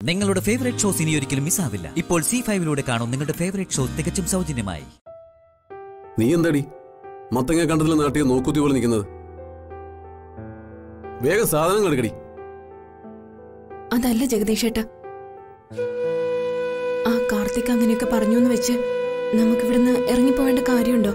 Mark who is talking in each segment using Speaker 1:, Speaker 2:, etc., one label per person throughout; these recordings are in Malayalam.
Speaker 1: നിങ്ങളുടെ ഫേവറേറ്റ് ഷോസ് ഇനി ഒരിക്കലും മിസ്സാവില്ല ഇപ്പോൾ സി ഫൈവിലൂടെ കാണും നിങ്ങളുടെ ഫേവറേറ്റ് ഷോ തികച്ചും സൗജന്യമായി
Speaker 2: നീ എന്താടി മത്തങ്ങ കണ്ടതിൽ നാട്ടിയ നോക്കുത്തി പോലെ നിൽക്കുന്നത് വേഗം സാധനങ്ങൾ എടുക്കടി
Speaker 3: അതല്ല ജഗദീഷേട്ട ആ കാർത്തിക് അങ്ങനെയൊക്കെ പറഞ്ഞു എന്ന് വെച്ച് നമുക്കിവിടുന്ന് ഇറങ്ങിപ്പോവേണ്ട കാര്യമുണ്ടോ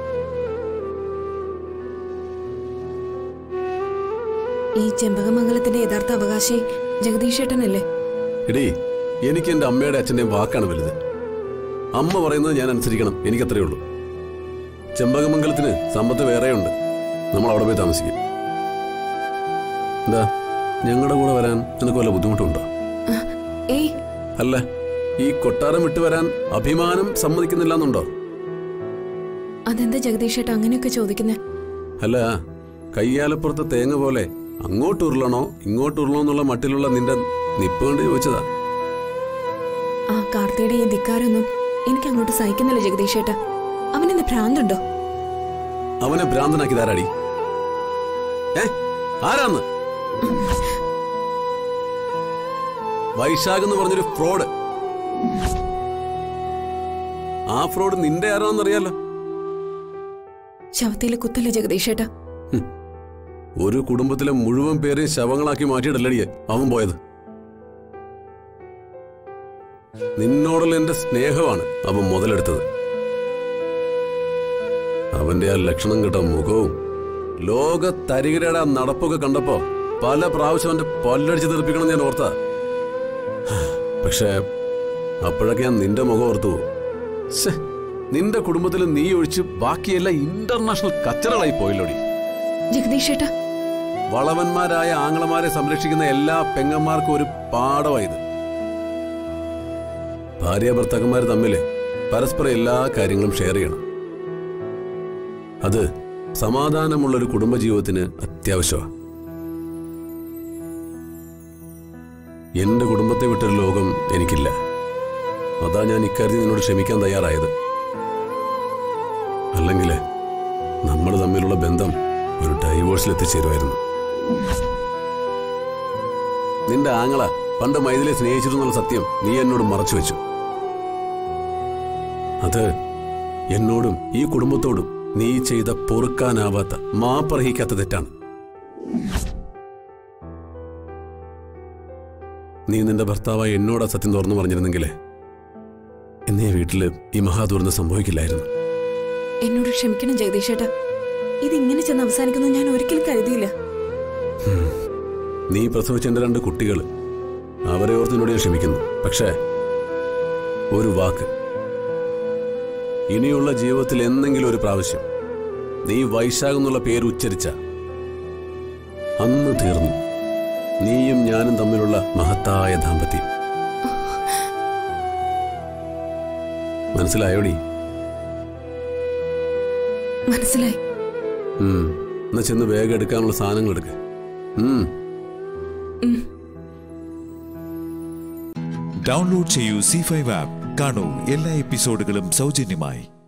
Speaker 3: ഈ ചെമ്പകമംഗലത്തിന്റെ യഥാർത്ഥ അവകാശി ജഗദീഷേട്ടനല്ലേ
Speaker 2: എടീ എനിക്ക് എന്റെ അമ്മയുടെ അച്ഛന്റെയും വാക്കാണ് വലുത് അമ്മ പറയുന്നത് ഞാൻ അനുസരിക്കണം എനിക്കത്രേ ഉള്ളൂ ചെമ്പകമംഗലത്തിന് സമ്പത്ത് വേറെയുണ്ട് നമ്മൾ അവിടെ പോയി താമസിക്കും എന്താ ഞങ്ങളുടെ കൂടെ വരാൻ നിനക്ക് വല്ല ബുദ്ധിമുട്ടുണ്ടോ
Speaker 3: ആ, ഏയ്
Speaker 2: അല്ല ഈ കൊട്ടാരം വിട്ടു വരാൻ അഭിമാനം സമ്മതിക്കുന്നില്ല എന്നുണ്ടോ
Speaker 3: അതെന്താ ജഗദീഷേട്ട അങ്ങനെയൊക്കെ ചോദിക്കുന്നേ
Speaker 2: അല്ല കയ്യാലപ്പുറത്തെ തേങ്ങ പോലെ അങ്ങോട്ട് ഉരുളണോ ഇങ്ങോട്ട് ഉരുളണോ എന്നുള്ള മട്ടിലുള്ള നിന്റെ നിപ്പ് കൊണ്ട് ചോദിച്ചതാ
Speaker 3: ആ കാർത്തിയുടെ ഈ ധിക്കാരൊന്നും എനിക്ക് അങ്ങോട്ട് സഹിക്കുന്നില്ല ജഗദീഷേട്ട അവനെന്ത് ഭ്രാന്തുണ്ടോ
Speaker 2: അവനെ ഭ്രാന്തനാക്കിയതാരാടി ഏ ആരാന്ന് വൈശാഖ് എന്ന് പറഞ്ഞൊരു ഫ്രോഡ് ആ ഫ്രോഡ് നിന്റെ ആരാന്നറിയാലോ
Speaker 3: ശവത്തിലെ കുത്തല്ലേ ജഗദീഷേട്ട
Speaker 2: ഒരു കുടുംബത്തിലെ മുഴുവൻ പേരെയും ശവങ്ങളാക്കി മാറ്റിയിട്ടല്ലടിയെ അവൻ പോയത് നിന്നോടുള്ള എന്റെ സ്നേഹമാണ് അവൻ മുതലെടുത്തത് അവന്റെ ആ ലക്ഷണം കെട്ട മുഖവും ലോക തരികിടയുടെ ആ നടപ്പൊക്കെ കണ്ടപ്പോ പല പ്രാവശ്യം അവന്റെ പല്ലടിച്ച് തെറിപ്പിക്കണം ഞാൻ ഓർത്ത പക്ഷേ അപ്പോഴൊക്കെ ഞാൻ നിന്റെ മുഖം ഓർത്തു പോകും. ശ്ശെ, നിന്റെ കുടുംബത്തിൽ നീ ഒഴിച്ച് ബാക്കിയെല്ലാം ഇന്റർനാഷണൽ കച്ചറകളായി പോയില്ലോടി
Speaker 3: ജഗദീഷേട്ട
Speaker 2: വളവന്മാരായ ആങ്ങളമാരെ സംരക്ഷിക്കുന്ന എല്ലാ പെങ്ങന്മാർക്കും ഒരു പാഠമായത് ഭാര്യ ഭർത്താക്കന്മാർ തമ്മിൽ പരസ്പരം എല്ലാ കാര്യങ്ങളും ഷെയർ ചെയ്യണം അത് സമാധാനമുള്ള ഒരു കുടുംബജീവിതത്തിന് അത്യാവശ്യമാണ് എന്റെ കുടുംബത്തെ വിട്ടൊരു ലോകം എനിക്കില്ല അതാ ഞാൻ ഇക്കാര്യത്തിൽ നിന്നോട് ക്ഷമിക്കാൻ തയ്യാറായത് അല്ലെങ്കിൽ നമ്മൾ തമ്മിലുള്ള ബന്ധം ഒരു ഡൈവോഴ്സിൽ എത്തിച്ചേരുമായിരുന്നു നിന്റെ ആങ്ങള പണ്ട് മൈഥിലെ സ്നേഹിച്ചിരുന്നുള്ള സത്യം നീ എന്നോട് മറച്ചു വെച്ചു അത് എന്നോടും ഈ കുടുംബത്തോടും നീ ചെയ്ത പൊറുക്കാനാവാത്ത മാപ്പർഹിക്കാത്ത തെറ്റാണ് നീ നിന്റെ ഭർത്താവായി എന്നോട് ആ സത്യം തുറന്നു പറഞ്ഞിരുന്നെങ്കിലേ എന്നീ വീട്ടില് ഈ മഹാദുരന്തം സംഭവിക്കില്ലായിരുന്നു
Speaker 3: എന്നോട് ക്ഷമിക്കണം ജഗദീഷേട്ട ഇത് ഇങ്ങനെ ചെന്ന് അവസാനിക്കുന്നു ഞാൻ ഒരിക്കലും കരുതിയില്ല
Speaker 2: നീ പ്രസവിച്ച എന്റെ രണ്ട് കുട്ടികൾ അവരെ ഓർത്ത് നിന്നോട് ഞാൻ ക്ഷമിക്കുന്നു പക്ഷേ ഒരു വാക്ക് ഇനിയുള്ള ജീവിതത്തിൽ എന്തെങ്കിലും ഒരു പ്രാവശ്യം നീ വൈശാഖ് എന്നുള്ള പേര് ഉച്ചരിച്ച അന്ന് തീർന്നു നീയും ഞാനും തമ്മിലുള്ള മഹത്തായ ദാമ്പത്യം മനസ്സിലായോടി
Speaker 3: മനസ്സിലായി
Speaker 2: ഉം. എന്നാ ചെന്ന് വേഗം എടുക്കാനുള്ള സാധനങ്ങൾ എടുക്ക ഉം
Speaker 4: ഡൗൺലോഡ് ചെയ്യൂ സി ഫൈവ് ആപ്പ് കാണൂ എല്ലാ എപ്പിസോഡുകളും സൗജന്യമായി